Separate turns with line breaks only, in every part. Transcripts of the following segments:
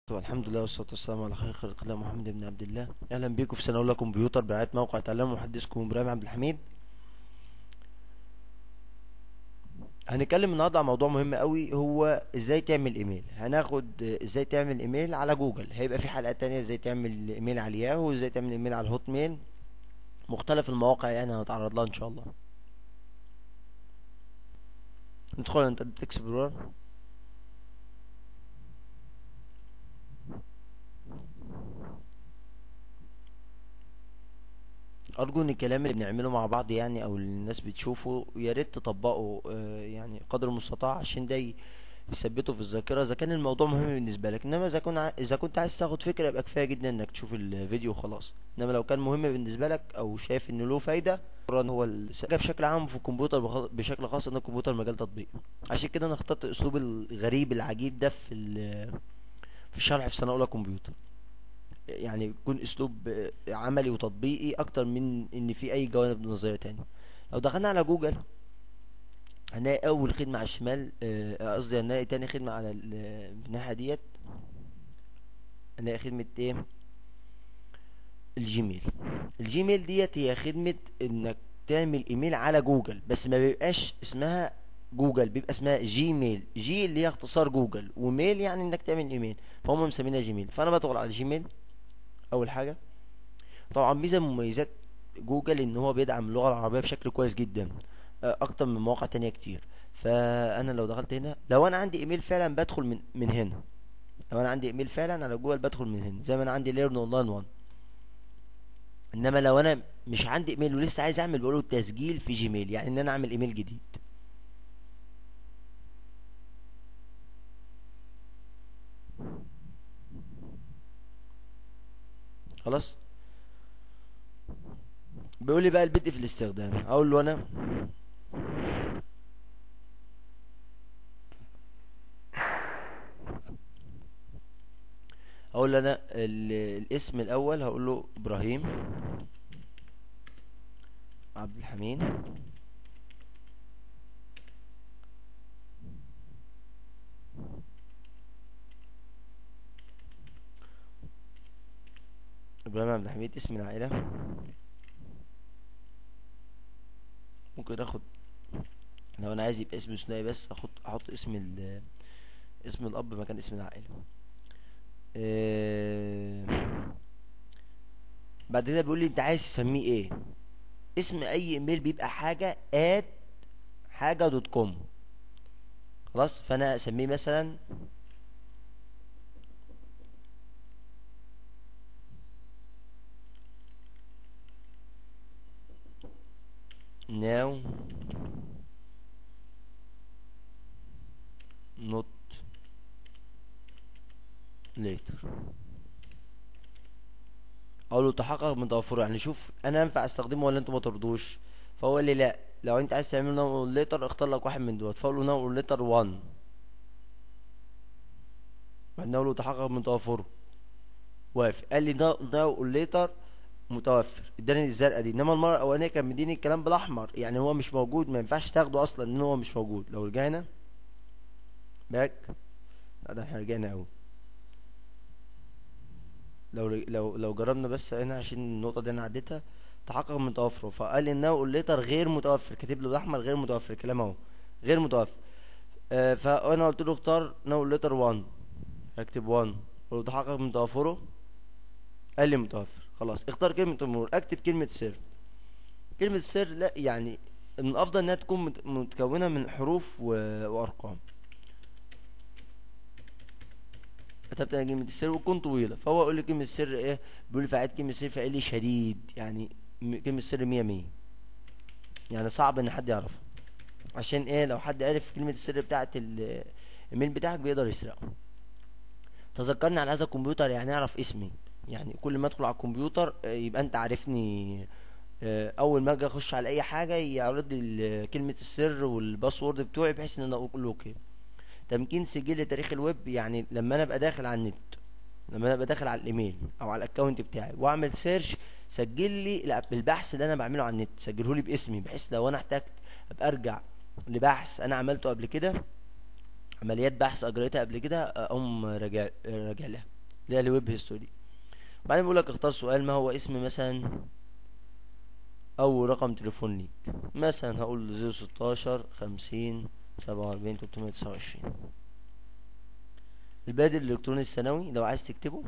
والحمد لله والصلاة والسلام على خير خلق الله محمد بن عبد الله أهلا بكم في سنة أولى كمبيوتر برعاية موقع تعلم محدثكم إبراهيم عبد الحميد هنتكلم النهارده عن موضوع مهم قوي هو ازاي تعمل ايميل هناخد ازاي تعمل ايميل على جوجل هيبقى في حلقات تانية ازاي تعمل ايميل على الياهو وازاي تعمل ايميل على الهوت ميل مختلف المواقع يعني هنتعرض لها ان شاء الله ندخل على انترنت اكسبلورر ارجو ان الكلام اللي بنعمله مع بعض يعني او اللي الناس بتشوفه يا ريت تطبقه آه، يعني قدر المستطاع عشان ده ي- يثبته في الذاكره اذا كان الموضوع مهم بالنسبه لك انما اذا كنت ع- اذا كنت عايز تاخد فكره يبقى كفايه جدا انك تشوف الفيديو وخلاص انما لو كان مهم بالنسبه لك او شايف انه له فايده طبعاً هو ال- بشكل عام في الكمبيوتر بخ- بشكل خاص ان الكمبيوتر مجال تطبيق عشان كده انا اخترت الاسلوب الغريب العجيب ده في ال- في الشرح في سنه اولى كمبيوتر يعني يكون اسلوب آه، عملي وتطبيقي اكتر من ان في اي جوانب نظريه تاني لو دخلنا على جوجل هنلاقي اول خدمه على الشمال آه، قصدي هنلاقي تاني خدمه على ال- الناحيه ديت هنلاقي خدمه ايه الجيميل الجيميل ديت هي خدمه انك تعمل ايميل على جوجل بس ما بيبقاش اسمها جوجل بيبقى اسمها جيميل جي اللي هي اختصار جوجل وميل يعني انك تعمل ايميل فهم مسمينها جيميل فانا بدخل على الجيميل اول حاجه طبعا ميزه من مميزات جوجل ان هو بيدعم اللغه العربيه بشكل كويس جدا آه، اكتر من مواقع تانية كتير فانا لو دخلت هنا لو انا عندي ايميل فعلا بدخل من من هنا لو انا عندي ايميل فعلا على جوجل بدخل من هنا زي ما انا عندي ليرن اونلاين 1 انما لو انا مش عندي ايميل ولسه عايز اعمل بقوله تسجيل في جيميل يعني ان انا اعمل ايميل جديد خلاص بيقول لي بقى البدء في الاستخدام اقول له انا اقول له انا ال- الاسم الاول هقول له ابراهيم عبد الحميد ابراهيم عبد الحميد اسم العائله ممكن اخد لو انا عايز يبقى اسم ثنائي بس احط احط اسم ال اسم الاب مكان اسم العائله آه، بعد كده بيقول لي انت عايز تسميه ايه اسم اي ايميل بيبقى حاجه ات حاجه دوت كوم خلاص فانا اسميه مثلا now not later اقول له تحقق من توفره يعني شوف انا ينفع استخدمه ولا انتوا ما ترضوش فهو قال لي لا لو انت عايز تعمل نو ليتر اختار لك واحد من دوت فاقول له نو ليتر 1 بعدين اقول له تحقق من توفره وافق قال لي نو نو ليتر متوفر اداني الزرقاء دي انما المره الاولانيه كان مديني الكلام بالاحمر يعني هو مش موجود ما ينفعش تاخده اصلا ان هو مش موجود لو رجعنا باك لا ده احنا رجعنا قوي لو رج- لو لو جربنا بس هنا عشان النقطه دي انا عديتها تحقق من توفره فقال لي انه الليتر غير متوفر كاتب له بالاحمر غير متوفر الكلام اهو غير متوفر آه فانا قلت له اختار نو ليتر 1 اكتب 1 ولو تحقق من توفره قال لي متوفر خلاص اختار كلمة المرور اكتب كلمة سر كلمة سر لا يعني من الافضل انها تكون مت- متكونة من حروف و... وارقام كتبت انا كلمة السر وتكون طويلة فهو يقول لي كلمة السر ايه بيقول لي فعيد كلمة السر فقال لي شديد يعني م- كلمة السر مية مية يعني صعب ان حد يعرفها عشان ايه لو حد عرف كلمة السر بتاعت ال- الايميل بتاعك بيقدر يسرقه تذكرني على هذا الكمبيوتر يعني اعرف اسمي يعني كل ما ادخل على الكمبيوتر آه، يبقى انت عارفني آه، اول ما اجي اخش على اي حاجه يعرض لي ال- كلمه السر والباسورد بتوعي بحيث ان انا اقول له اوكي تمكين سجل تاريخ الويب يعني لما انا ابقى داخل على النت لما انا ابقى داخل على الايميل او على الاكونت بتاعي واعمل سيرش سجل لي لا، بالبحث اللي انا بعمله على النت سجله لي باسمي بحيث لو انا احتجت ابقى ارجع لبحث انا عملته قبل كده عمليات بحث اجريتها قبل كده اقوم راجع راجع لها اللي هي الويب هيستوري بعدين بيقول لك اختار سؤال ما هو اسم مثلا او رقم تليفون ليك مثلا هقول زيرو ستاشر خمسين سبعة واربعين تلتمية تسعة وعشرين البريد الالكتروني الثانوي لو عايز تكتبه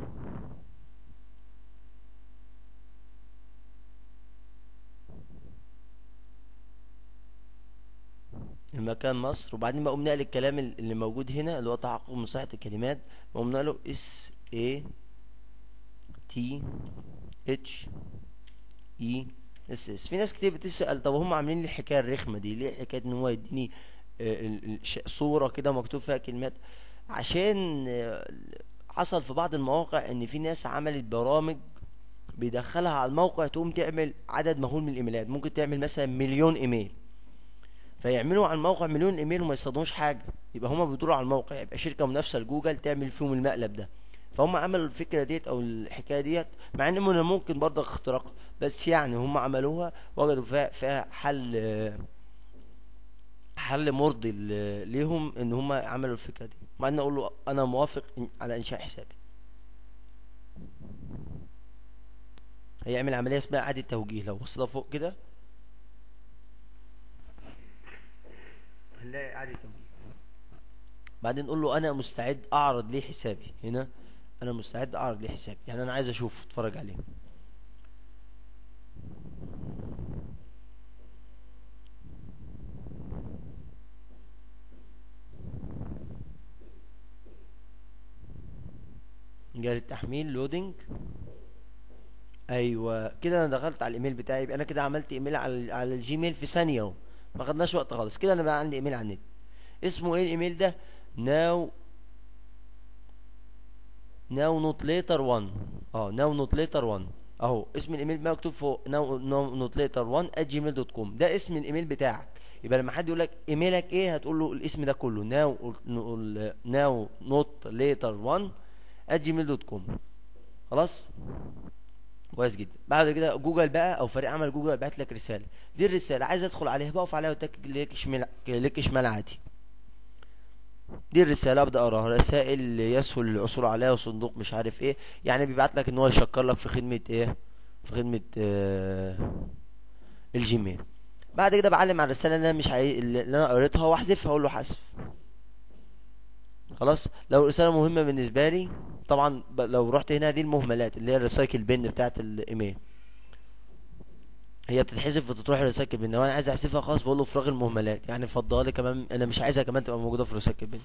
المكان مصر وبعدين بقوم نقل الكلام اللي موجود هنا اللي هو تحقق من صحة الكلمات بقوم نقله اس اي تي اتش اي اس اس في ناس كتير بتسأل طب هم عاملين لي الحكاية الرخمة دي ليه حكاية ان هو يديني آه، ال- ال- ش- صورة كده مكتوب فيها كلمات عشان آه، حصل في بعض المواقع ان في ناس عملت برامج بيدخلها على الموقع تقوم تعمل عدد مهول من الايميلات ممكن تعمل مثلا مليون ايميل فيعملوا على الموقع مليون ايميل وما يصطادوش حاجه يبقى هما بيدوروا على الموقع يبقى شركه منافسه لجوجل تعمل فيهم المقلب ده فهم عملوا الفكره ديت او الحكايه ديت مع ان من ممكن برضه اختراقها بس يعني هم عملوها وجدوا فيها, فيها حل آه، حل مرضي ل- ليهم ان هم عملوا الفكره دي مع ان اقول له انا موافق إن- على انشاء حسابي هيعمل عمليه اسمها اعاده توجيه لو وصلها فوق كده هنلاقي اعاده توجيه بعدين نقول له انا مستعد اعرض ليه حسابي هنا انا مستعد اعرض ليه حسابي يعني انا عايز اشوف اتفرج عليه جاري التحميل لودنج ايوه كده انا دخلت على الايميل بتاعي يبقى انا كده عملت ايميل على على الجيميل في ثانيه اهو ما خدناش وقت خالص كده انا بقى عندي ايميل على النت اسمه ايه الايميل ده ناو ناو نوت ليتر 1 اه ناو نوت ليتر 1 اهو اسم الايميل بقى مكتوب فوق ناو ناو نوت ليتر 1 @جيميل دوت كوم ده اسم الايميل بتاعك يبقى لما حد يقول لك ايميلك ايه هتقول له الاسم ده كله ناو ناو نوت ليتر 1 @جيميل دوت كوم خلاص كويس جدا بعد كده جوجل بقى او فريق عمل جوجل بعت لك رساله دي الرساله عايز ادخل عليها بقف عليها وتك كليك شمال كليك شمال عادي دي الرساله ابدا اقراها رسائل يسهل العثور عليها وصندوق مش عارف ايه يعني بيبعت لك ان هو يشكر لك في خدمه ايه في خدمه آه الجيميل بعد كده بعلم على الرساله اللي انا مش عاي... اللي انا قريتها واحذفها اقول له حذف خلاص لو الرساله مهمه بالنسبه لي طبعا ب... لو رحت هنا دي المهملات اللي هي الريسايكل بين بتاعت الايميل هي بتتحذف وتروح الريسايكل بين لو انا عايز احذفها خلاص بقول له فراغ المهملات يعني فضلها لي كمان انا مش عايزها كمان تبقى موجوده في الريسايكل بين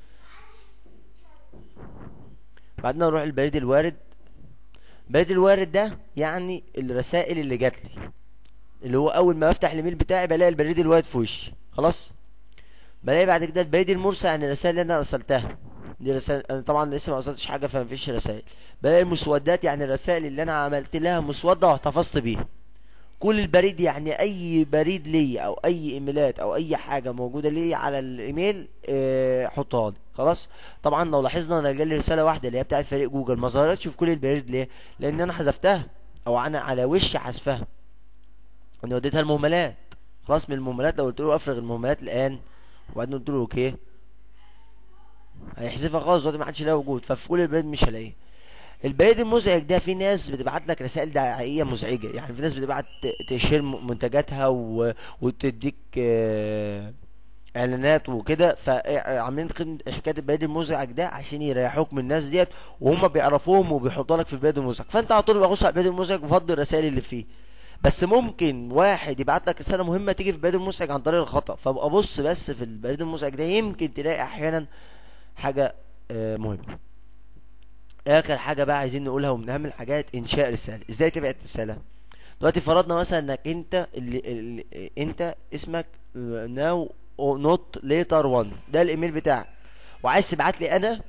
بعدين اروح البريد الوارد البريد الوارد ده يعني الرسائل اللي جات لي اللي هو اول ما بفتح الايميل بتاعي بلاقي البريد الوارد في وشي خلاص بلاقي بعد كده البريد المرسل عن الرسائل اللي انا ارسلتها دي رسائل انا طبعا لسه ما ارسلتش حاجه فمفيش رسائل بلاقي المسودات يعني الرسائل اللي انا عملت لها مسوده واحتفظت بيها كل البريد يعني اي بريد لي او اي ايميلات او اي حاجه موجوده لي على الايميل آه، حطها لي خلاص طبعا لو لاحظنا انا جالي رساله واحده اللي هي بتاعت فريق جوجل ما ظهرتش في كل البريد ليه لان انا حذفتها او انا على وش حذفها انا وديتها المهملات خلاص من المهملات لو قلت له افرغ المهملات الان وبعدين قلت له اوكي هيحذفها خالص دلوقتي ما عادش لها وجود ففي كل البريد مش هلاقيه البريد المزعج ده في ناس بتبعت لك رسائل دعائيه مزعجه يعني في ناس بتبعت ت- تشير م- منتجاتها و... وتديك آه، اعلانات وكده فعاملين خدمة- حكايه البريد المزعج ده عشان يريحوك من الناس ديت وهم بيعرفوهم وبيحطوا لك في البريد المزعج فانت على طول بخش على البريد المزعج وفضل الرسائل اللي فيه بس ممكن واحد يبعت لك رساله مهمه تيجي في البريد المزعج عن طريق الخطا فابقى بص بس في البريد المزعج ده يمكن تلاقي احيانا حاجه آه، مهمه اخر حاجه بقى عايزين نقولها ومن اهم الحاجات انشاء رساله ازاي تبعت رساله دلوقتي فرضنا مثلا انك انت اللي, اللي انت اسمك ناو نوت ليتر 1 ده الايميل بتاعك وعايز تبعت لي انا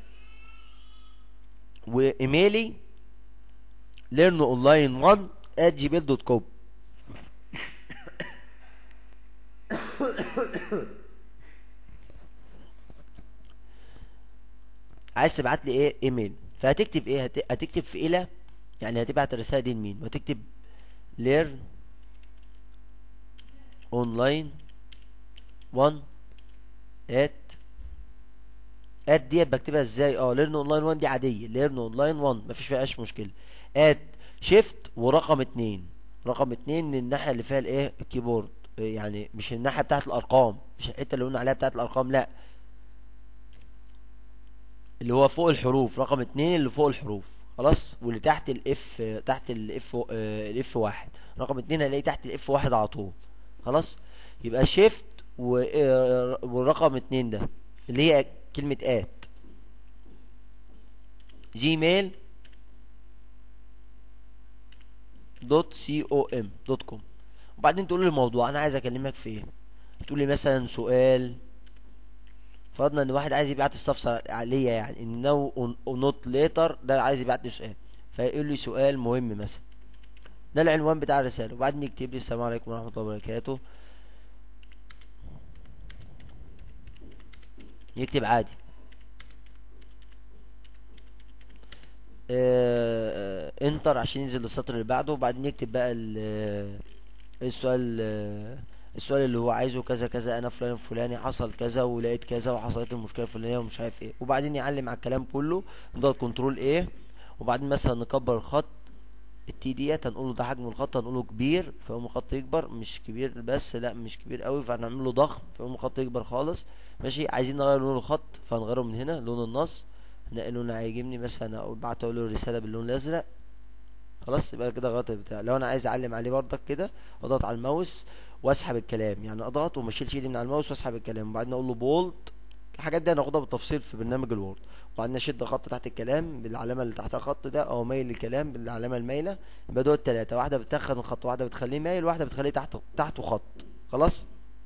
وايميلي ليرن اونلاين 1 جيميل دوت كوم عايز تبعت لي ايه ايميل فهتكتب ايه هت... هتكتب في الى يعني هتبعت الرساله دي لمين وهتكتب ليرن اونلاين 1 at ات ديت بكتبها ازاي اه ليرن اونلاين 1 دي عاديه ليرن اونلاين 1 مفيش فيها اي مشكله ات شيفت ورقم اتنين رقم اتنين من الناحيه اللي فيها الايه الكيبورد يعني مش الناحيه بتاعت الارقام مش الحته اللي قلنا عليها بتاعت الارقام لا اللي هو فوق الحروف رقم اتنين اللي فوق الحروف خلاص واللي تحت الاف تحت الاف الاف واحد رقم اتنين هلاقي تحت الاف واحد على طول خلاص يبقى شيفت والرقم اتنين ده اللي هي كلمة ات جيميل دوت سي او ام دوت كوم وبعدين تقول لي الموضوع انا عايز اكلمك في ايه تقول لي مثلا سؤال فرضنا ان واحد عايز يبعت استفسر عليا يعني ان نو نوت ليتر ده عايز يبعت لي سؤال فيقول لي سؤال مهم مثلا ده العنوان بتاع الرساله وبعدين يكتب لي السلام عليكم ورحمه الله وبركاته يكتب عادي آه انتر عشان ينزل للسطر اللي بعده وبعدين يكتب بقى السؤال السؤال اللي هو عايزه كذا كذا انا فلان فلاني حصل كذا ولقيت كذا وحصلت المشكله الفلانيه ومش عارف ايه وبعدين يعلم على الكلام كله نضغط كنترول ايه وبعدين مثلا نكبر الخط التي ديت هنقول له ده حجم الخط هنقول له كبير فيقوم الخط يكبر مش كبير بس لا مش كبير قوي فهنعمل له ضخم فيقوم الخط يكبر خالص ماشي عايزين نغير لون الخط فهنغيره من هنا لون النص هنلاقي لون هيعجبني مثلا اقول بعت اقول له الرساله باللون الازرق خلاص يبقى كده غلط بتاع لو انا عايز اعلم عليه بردك كده اضغط على الماوس واسحب الكلام يعني اضغط وما اشيلش ايدي من على الماوس واسحب الكلام وبعدين اقول له بولد الحاجات دي هناخدها بالتفصيل في برنامج الوورد وبعدين اشد خط تحت الكلام بالعلامه اللي تحتها خط ده او مايل الكلام بالعلامه المايله يبقى دول التلاته واحده بتخن الخط واحده بتخليه مايل واحده بتخليه تحت تحته خط خلاص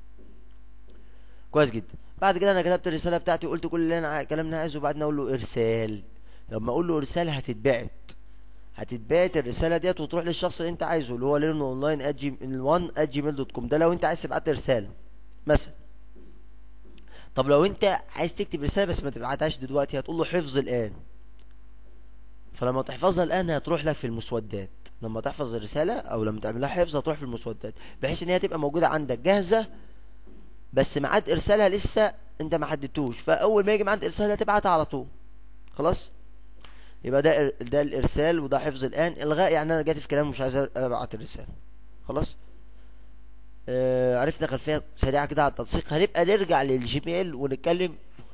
كويس جدا بعد كده انا كتبت الرساله بتاعتي وقلت كل اللي انا الكلام اللي عايزه وبعدين اقول له ارسال لما اقول له ارسال هتتبعت هتتبعت الرساله ديت وتروح للشخص اللي انت عايزه اللي هو ليرن اونلاين ات جي 1 ات جيميل دوت كوم ده لو انت عايز تبعت رساله مثلا طب لو انت عايز تكتب رساله بس ما تبعتهاش دلوقتي هتقول له حفظ الان فلما تحفظها الان هتروح لك في المسودات لما تحفظ الرساله او لما تعملها حفظ هتروح في المسودات بحيث ان هي تبقى موجوده عندك جاهزه بس ميعاد ارسالها لسه انت ما حددتوش فاول ما يجي ميعاد ارسالها تبعتها على طول خلاص يبقى ده ده الارسال وده حفظ الان الغاء يعني انا جات في كلام مش عايز ابعت الرساله خلاص آه عرفنا خلفيه سريعه كده على التنسيق هنبقى نرجع للجيميل ونتكلم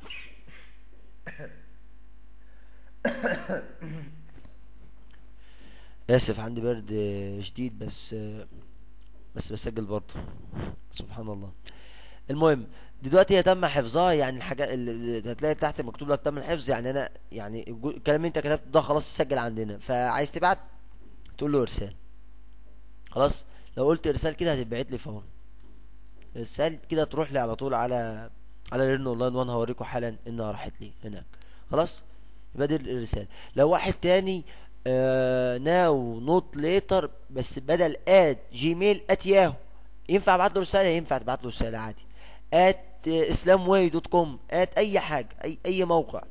اسف عندي برد شديد بس بس بسجل برضه سبحان الله المهم دلوقتي هي تم حفظها يعني الحاجات اللي هتلاقي تحت مكتوب لك تم الحفظ يعني انا يعني الكلام اللي انت كتبته ده خلاص سجل عندنا فعايز تبعت تقول له ارسال خلاص لو قلت ارسال كده هتتبعت لي فورا ارسال كده تروح لي على طول على على ليرن اونلاين وانا هوريكم حالا انها راحت لي هناك خلاص يبقى دي الرساله لو واحد تاني ناو نوت ليتر بس بدل اد جيميل ات ياهو ينفع ابعت له رساله ينفع تبعت له رساله عادي ات اسلامواي دوت كوم ات اي حاجه اي اي موقع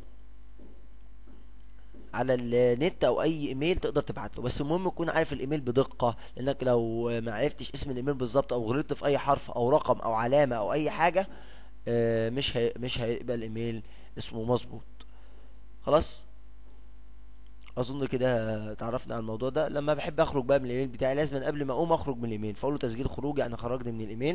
على النت او اي ايميل تقدر تبعت له بس المهم تكون عارف الايميل بدقه لانك لو ما عرفتش اسم الايميل بالظبط او غلطت في اي حرف او رقم او علامه او اي حاجه مش هي مش هيبقى الايميل اسمه مظبوط خلاص اظن كده تعرفنا على الموضوع ده لما بحب اخرج بقى من الايميل بتاعي لازم قبل ما اقوم اخرج من الايميل فاقول له تسجيل خروج يعني خرجني من الايميل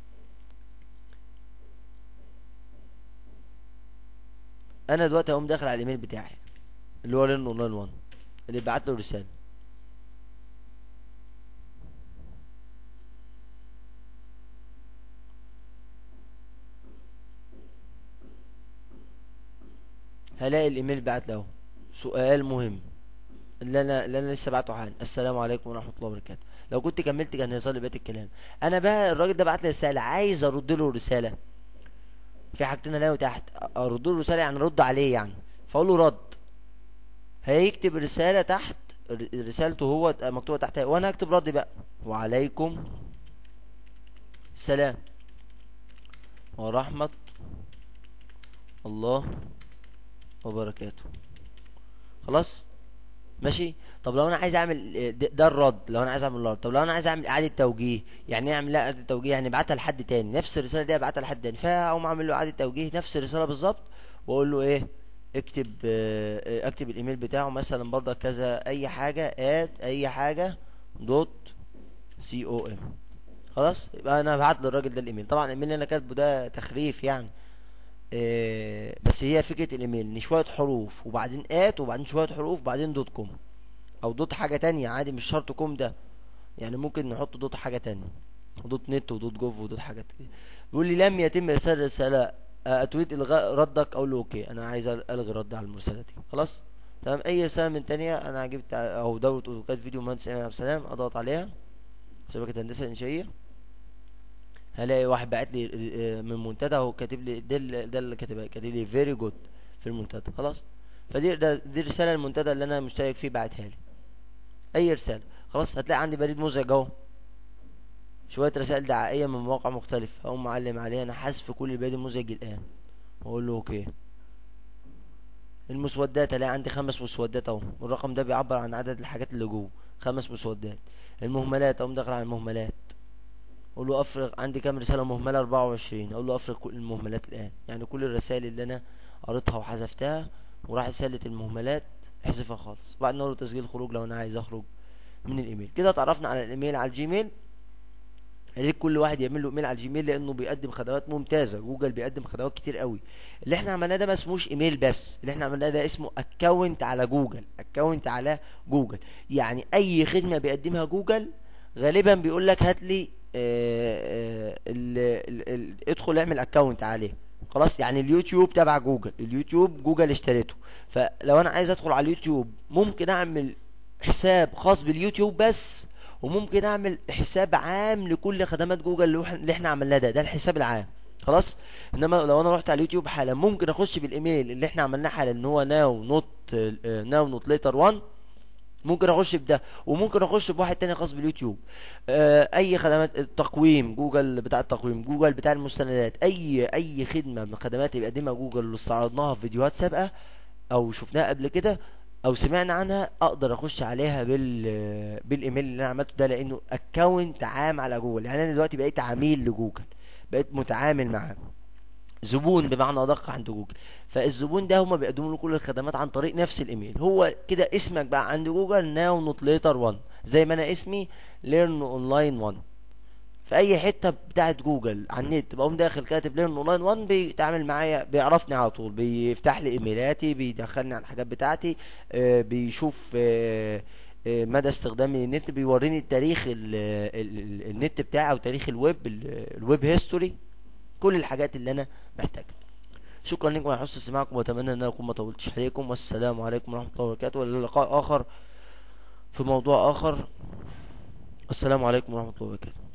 انا دلوقتي هقوم داخل على الايميل بتاعي اللي هو لين اونلاين 1 اللي بعت له رساله هلاقي الايميل بعت له سؤال مهم اللي انا اللي انا لسه بعته حالا السلام عليكم ورحمه الله وبركاته لو كنت كملت كان هيظل لي بقيه الكلام انا بقى الراجل ده بعت لي رساله عايز ارد له رساله في حاجتين الاقي تحت ارد له رساله يعني ارد عليه يعني فاقول له رد هيكتب رساله تحت رسالته هو مكتوبه تحت وانا هكتب رد بقى وعليكم السلام ورحمه الله وبركاته خلاص ماشي طب لو انا عايز اعمل ده, ده الرد لو انا عايز اعمل الرد طب لو انا عايز اعمل اعاده توجيه يعني ايه اعمل اعاده توجيه يعني ابعتها لحد تاني نفس الرساله دي ابعتها لحد تاني فاقوم اعمل له اعاده توجيه نفس الرساله بالظبط واقول له ايه اكتب آه، اكتب الايميل بتاعه مثلا برضه كذا اي حاجه ات اي حاجه دوت سي او ام خلاص يبقى انا هبعت للراجل ده الايميل طبعا الايميل اللي انا كاتبه ده تخريف يعني إيه بس هي فكره الايميل ان شويه حروف وبعدين ات وبعدين شويه حروف وبعدين دوت كوم او دوت حاجه تانية عادي مش شرط كوم ده يعني ممكن نحط دوت حاجه تانية دوت نت ودوت جوف ودوت حاجات كده بيقول لي لم يتم ارسال رساله آه، اتريد الغاء ردك اقول له اوكي انا عايز الغي رد على المرسله دي خلاص تمام اي رساله من تانية انا جبت او دوره اوتوكاد فيديو مهندس ايمن عبد السلام اضغط عليها شبكه هندسه انشائيه هلاقي واحد بعت لي آه، من منتدى هو كاتب لي ده ال- ده اللي كاتبها كاتب لي فيري جود في المنتدى خلاص فدي ده دي رساله المنتدى اللي انا مشترك فيه بعتها لي اي رساله خلاص هتلاقي عندي بريد مزعج اهو شويه رسائل دعائيه من مواقع مختلفه اقوم معلم عليها انا حذف كل البريد المزعج الان واقول له اوكي المسودات الاقي عندي خمس مسودات اهو والرقم ده بيعبر عن عدد الحاجات اللي جوه خمس مسودات المهملات اقوم داخل على المهملات اقول له افرغ عندي كام رساله مهمله 24 اقول له افرغ كل المهملات الان يعني كل الرسائل اللي انا قريتها وحذفتها وراح رساله المهملات احذفها خالص وبعدين اقول له تسجيل خروج لو انا عايز اخرج من الايميل كده اتعرفنا على الايميل على الجيميل يا ريت كل واحد يعمل له ايميل على الجيميل لانه بيقدم خدمات ممتازه جوجل بيقدم خدمات كتير قوي اللي احنا عملناه ده ما اسموش ايميل بس اللي احنا عملناه ده اسمه اكونت على جوجل اكونت على جوجل يعني اي خدمه بيقدمها جوجل غالبا بيقول لك هات لي آه، آه، ال- ال- ال- ادخل اعمل اكونت عليه خلاص يعني اليوتيوب تبع جوجل اليوتيوب جوجل اشتريته فلو انا عايز ادخل على اليوتيوب ممكن اعمل حساب خاص باليوتيوب بس وممكن اعمل حساب عام لكل خدمات جوجل اللي إحنا- اللي احنا عملناه ده ده الحساب العام خلاص انما لو انا رحت على اليوتيوب حالا ممكن اخش بالايميل اللي احنا عملناه حالا ان هو ناو نوت ناو نوت ليتر 1 ممكن اخش بده وممكن اخش بواحد تاني خاص باليوتيوب آه، اي خدمات التقويم جوجل بتاع التقويم جوجل بتاع المستندات اي اي خدمه من الخدمات اللي بيقدمها جوجل اللي استعرضناها في فيديوهات سابقه او شفناها قبل كده او سمعنا عنها اقدر اخش عليها بال بالايميل اللي انا عملته ده لانه اكونت عام على جوجل يعني انا دلوقتي بقيت عميل لجوجل بقيت متعامل معاه زبون بمعنى ادق عند جوجل فالزبون ده هما بيقدموا له كل الخدمات عن طريق نفس الايميل هو كده اسمك بقى عند جوجل ناو نوت ليتر 1 زي ما انا اسمي ليرن اونلاين 1 في اي حته بتاعت جوجل على النت بقوم داخل كاتب ليرن اونلاين 1 بيتعامل معايا بيعرفني على طول بيفتح لي ايميلاتي بيدخلني على الحاجات بتاعتي آه، بيشوف آه، آه، مدى استخدامي للنت بيوريني التاريخ ال ال ال النت بتاعي او تاريخ الويب ال- الويب هيستوري كل الحاجات اللي انا محتاجها شكرا لكم على حسن استماعكم واتمنى ان انا اكون ما طولتش عليكم والسلام عليكم ورحمه الله وبركاته والى لقاء اخر في موضوع اخر السلام عليكم ورحمه الله وبركاته